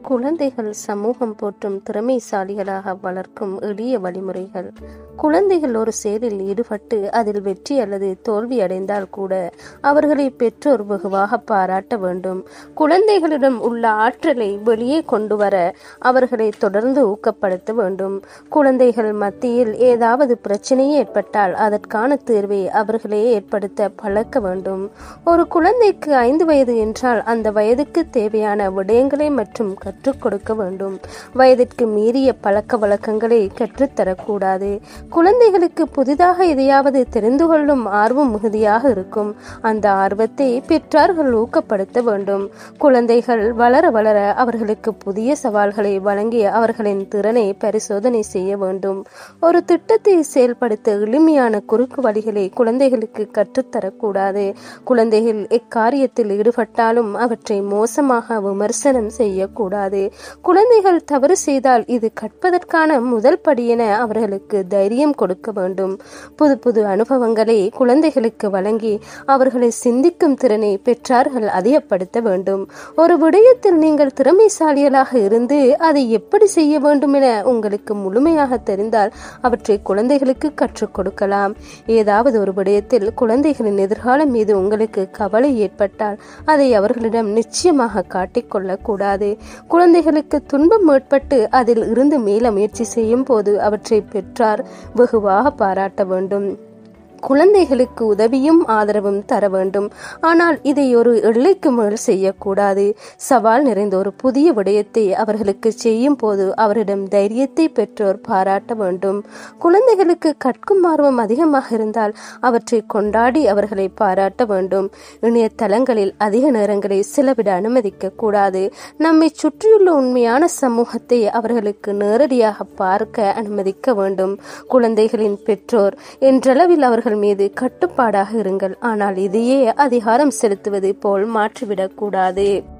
குழந்தைகள் சமூகம் போற்றும் திறமைசாலிகளாக வளர்க்கும் எளிய வழிமுறைகள் குழந்தைகள் ஒரு செயலில் ஈடுபட்டு அதில் வெற்றி அல்லது தோல்வி அடைந்தால் கூட அவர்களை பெற்றோர் வெகுவாக பாராட்ட வேண்டும் குழந்தைகளிடம் உள்ள ஆற்றலை வெளியே கொண்டு வர அவர்களை தொடர்ந்து ஊக்கப்படுத்த வேண்டும் குழந்தைகள் மத்தியில் ஏதாவது பிரச்சனை ஏற்பட்டால் அதற்கான தீர்வை அவர்களே ஏற்படுத்த பழக்க வேண்டும் ஒரு குழந்தைக்கு ஐந்து வயது என்றால் அந்த வயதுக்கு தேவையான விடயங்களை மற்றும் கற்றுக் கொடுக்க வேண்டும் வயதிற்கு மீறிய பழக்க வழக்கங்களை கற்றுத்தரக்கூடாது குழந்தைகளுக்கு புதிதாக எதையாவது தெரிந்து கொள்ளும் ஆர்வம் மிகுதியாக இருக்கும் அந்த ஆர்வத்தை பெற்றார்கள் ஊக்கப்படுத்த வேண்டும் குழந்தைகள் வளர வளர அவர்களுக்கு புதிய சவால்களை வழங்கி அவர்களின் திறனை பரிசோதனை செய்ய வேண்டும் ஒரு திட்டத்தை செயல்படுத்த எளிமையான குறுக்கு வழிகளை குழந்தைகளுக்கு கற்றுத்தரக்கூடாது குழந்தைகள் எக்காரியத்தில் ஈடுபட்டாலும் அவற்றை மோசமாக விமர்சனம் செய்யக்கூடாது குழந்தைகள் தவறு செய்தால் இது கற்பதற்கான முதல் படி என அவர்களுக்கு தைரியம் கொடுக்க வேண்டும் புது புது அனுபவங்களை குழந்தைகளுக்கு வழங்கி அவர்களை சிந்திக்கும் திறனை பெற்றார்கள் அதிகப்படுத்த வேண்டும் ஒரு விடயத்தில் நீங்கள் திறமைசாலிகளாக இருந்து அதை எப்படி செய்ய வேண்டும் என உங்களுக்கு முழுமையாக தெரிந்தால் அவற்றை குழந்தைகளுக்கு கற்றுக் கொடுக்கலாம் ஏதாவது ஒரு விடயத்தில் குழந்தைகளின் எதிர்காலம் மீது உங்களுக்கு கவலை ஏற்பட்டால் அதை அவர்களிடம் நிச்சயமாக காட்டிக்கொள்ளக் கூடாது குழந்தைகளுக்கு துன்பம் ஏற்பட்டு அதில் இருந்து மீள முயற்சி செய்யும் போது அவற்றை பெற்றார் வெகுவாக பாராட்ட வேண்டும் குழந்தைகளுக்கு உதவியும் ஆதரவும் தர வேண்டும் ஆனால் இதை ஒரு எல்லைக்கு மேல் செய்யக்கூடாது சவால் நிறைந்த ஒரு புதிய விடயத்தை அவர்களுக்கு செய்யும் போது அவரிடம் தைரியத்தை பெற்றோர் பாராட்ட வேண்டும் குழந்தைகளுக்கு கற்கும் ஆர்வம் அதிகமாக இருந்தால் அவற்றை கொண்டாடி அவர்களை பாராட்ட வேண்டும் இணையதளங்களில் அதிக நேரங்களை செலவிட அனுமதிக்க கூடாது நம்மை சுற்றியுள்ள உண்மையான சமூகத்தை அவர்களுக்கு நேரடியாக பார்க்க அனுமதிக்க வேண்டும் குழந்தைகளின் பெற்றோர் என்றளவில் அவர்கள் அவர்கள் மீது கட்டுப்பாடாக இருங்கள் ஆனால் இதையே அதிகாரம் செலுத்துவது போல் மாற்றிவிடக் கூடாது